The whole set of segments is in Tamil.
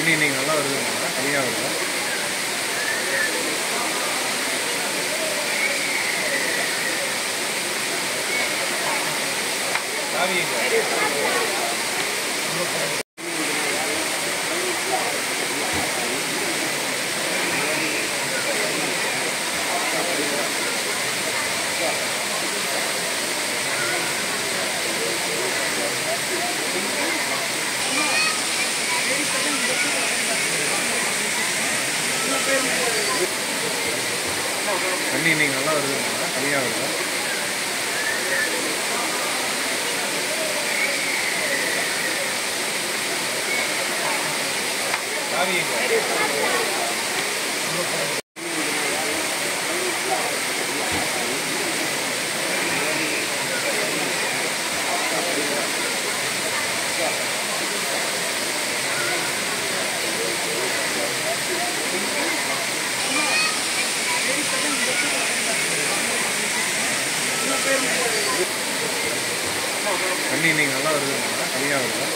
தண்ணி இன்னைக்கு நல்லா வருதுங்க கம்மியாக வருது சாவி எங்க? தண்ணி இன்னைக்கு நல்லா வருதுங்க கம்மியாக வருது சாவி எங்க? தண்ணி இன்னைக்கு நல்லா வருதுங்க கம்மியாக வருது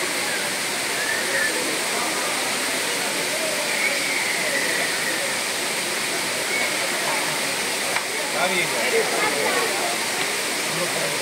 சாவி எங்க?